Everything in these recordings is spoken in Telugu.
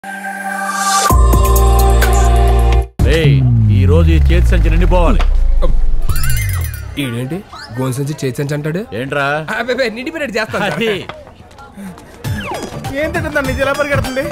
ఏయ్ ఈ రోజు ఈ చేతి సంచి నిండిపోవాలి ఈడేంటి గోన్ సంచి చేతి సంచి అంటాడు ఏంట్రా అబ్బే నిండిపోయినట్టు చేస్తాను సార్. అది ఏంటంటే దాన్ని ఇది ఎలా పరిగెడుతుంది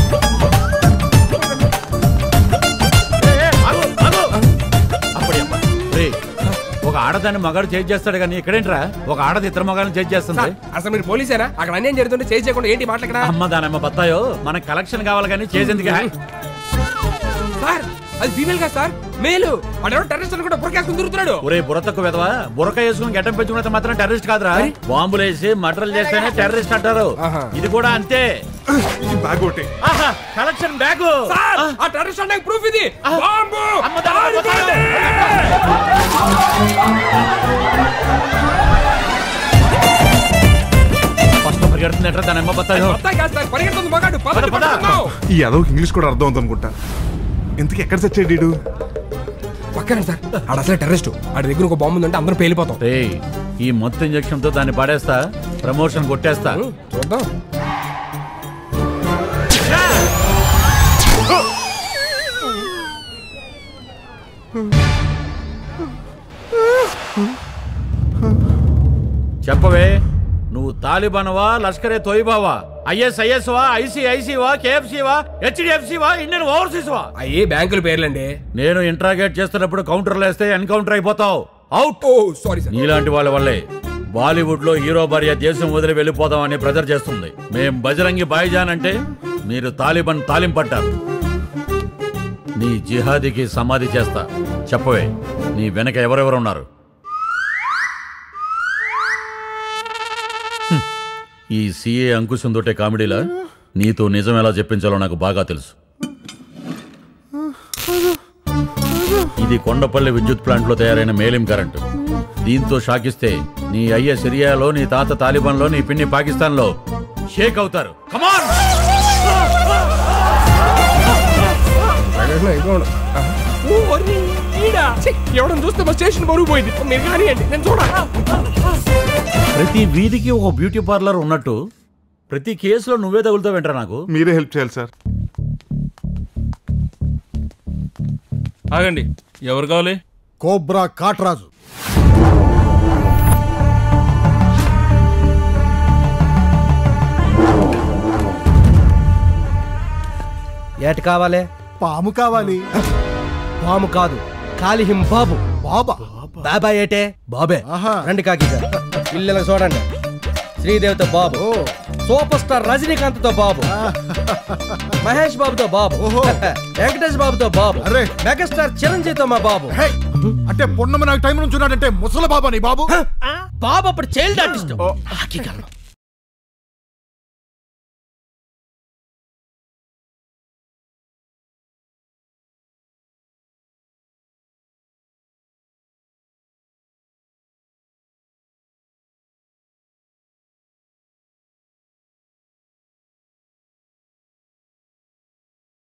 అప్పుడే అమ్మా. రేయ్, ఒక ఆడదాన్ని మగాడు చేజ్ చేస్తాడు కానీ ఇక్కడేంట్రా ఒక ఆడది ఇతర మగాడిని చేజ్ చేస్తుంది సార్, అసలు మీరు పోలీసేనా అక్కడ అన్యాయం జరుగుతుంటే చేసి చేయకుండా ఏంటి మాటలు ఇక్కడ అమ్మ దానమ్మ బత్తాయో మనకు కలెక్షన్ కావాలి కానీ చేసేందుకు సార్ అది ఫీమేల్ గా సార్ మేలు వాడెవడో టెర్రరిస్ట్ అనుకుంటే బురకేసుకుని తిరుగుతున్నాడు ఒరే బుర్రతకు విధవా బురక వేసుకుని గడ్డం పెంచుకున్నంత మాత్రం టెర్రరిస్ట్ కాదురా మరి? బాంబులు వేసి మర్డర్లు చేస్తేనే టెర్రరిస్ట్ అంటారు ఆహా. ఇది కూడా అంతే ఇది బ్యాగ్ ఒకటి ఆహా కలెక్షన్ బ్యాగ్ సార్ ఆ టెర్రరిస్ట్ అంటే ప్రూఫ్ ఇది బాంబు అమ్మ దానమ్మ బత్తాయో. ఫస్ట్ పరిగెడుతుందట దాని అమ్మ బత్తాయో మొత్తం కాదు సార్ పరిగెడుతుంది మగాడు పద పద, పద. పట్టుకుందాం. ఈ అదొక ఇంగ్లీష్ కూడా అర్థం అవుతుంది అనుకుంటా ఇంతకీ ఎక్కడ చచ్చాడు వీడు పక్కన సార్ ఆడ అసలే టెర్రరిస్ట్ ఆడి దగ్గర ఒక బాంబు ఉందంటే అందరం పేలిపోతాం రేయ్ ఈ మొత్తం ఇంజక్షన్ తో దాన్ని పడేస్తా ప్రమోషన్ కొట్టేస్తా చూద్దాం చెప్పవే నువ్వు తాలిబాన్వా లష్కరే తోయిబావా ఐఎస్ ఐఎస్ వా ఐసీఐసీ వా కేఎఫ్సీ వా హెచ్డిఎఫ్సి వా ఇండియన్ ఓవర్సీస్ వా అయ్యే బ్యాంకుల పేర్లండి నేను ఇంట్రాగేట్ చేస్తున్నప్పుడు కౌంటర్లు వేస్తే ఎన్కౌంటర్ అయిపోతావు అవుట్ ఓ సారీ సార్ నీలాంటి వాళ్ళ వల్లే బాలీవుడ్ లో హీరో భార్య దేశం వదిలి వెళ్ళిపోదామని ప్రెజర్ చేస్తుంది మేం బజరంగి బాయిజాన్ అంటే మీరు తాలిబాన్ తాలింపట్టారు నీ జిహాదీకి సమాధి చేస్తా చెప్పవే నీ వెనక ఎవరెవరున్నారు హ్మ్. ఈ సిఏ అంకుశంతోటే కామెడీలా నీతో నిజం ఎలా చెప్పించాలో నాకు బాగా తెలుసు ఇది కొండపల్లి విద్యుత్ ప్లాంట్లో తయారైన మేలిం కరెంటు దీంతో షాకిస్తే నీ అయ్య సిరియాలో నీ తాత తాలిబాన్లో నీ పిన్ని పాకిస్తాన్లో షేక్ అవుతారు కమాన్ ఎవడని చూస్తే మా స్టేషన్ బరువు పోయింది మీరు కానివ్వండి నేను చూడాలి ప్రతి వీధికి ఒక బ్యూటీ పార్లర్ ఉన్నట్టు ప్రతి కేసులో నువ్వే తగులుతావు వెంట్రా నాకు మీరే హెల్ప్ చేయాలి సార్ ఆగండి ఎవరు కావాలి కోబ్రా కాట్రాజు ఏటి కావాలే పాము కావాలి పాము కాదు కాలిహిం బాబు బాబా బాబా ఏటే బాబే ఆహా. రండి కాకి ఇల్లెల చూడండి శ్రీదేవితో బాబు ఓ సూపర్ స్టార్ రజనీకాంత్ తో బాబు మహేష్ బాబుతో బాబు ఓహో. వెంకటేష్ బాబుతో బాబు అరే. మెగాస్టార్ చిరంజీవితో మా బాబు హే అంటే పొన్నమ నాకు టైం నుంచి ఉన్నాడంటే ముసల బాబా నీ బాబు బాబు అప్పుడు చైల్డ్ ఆర్టిస్ట్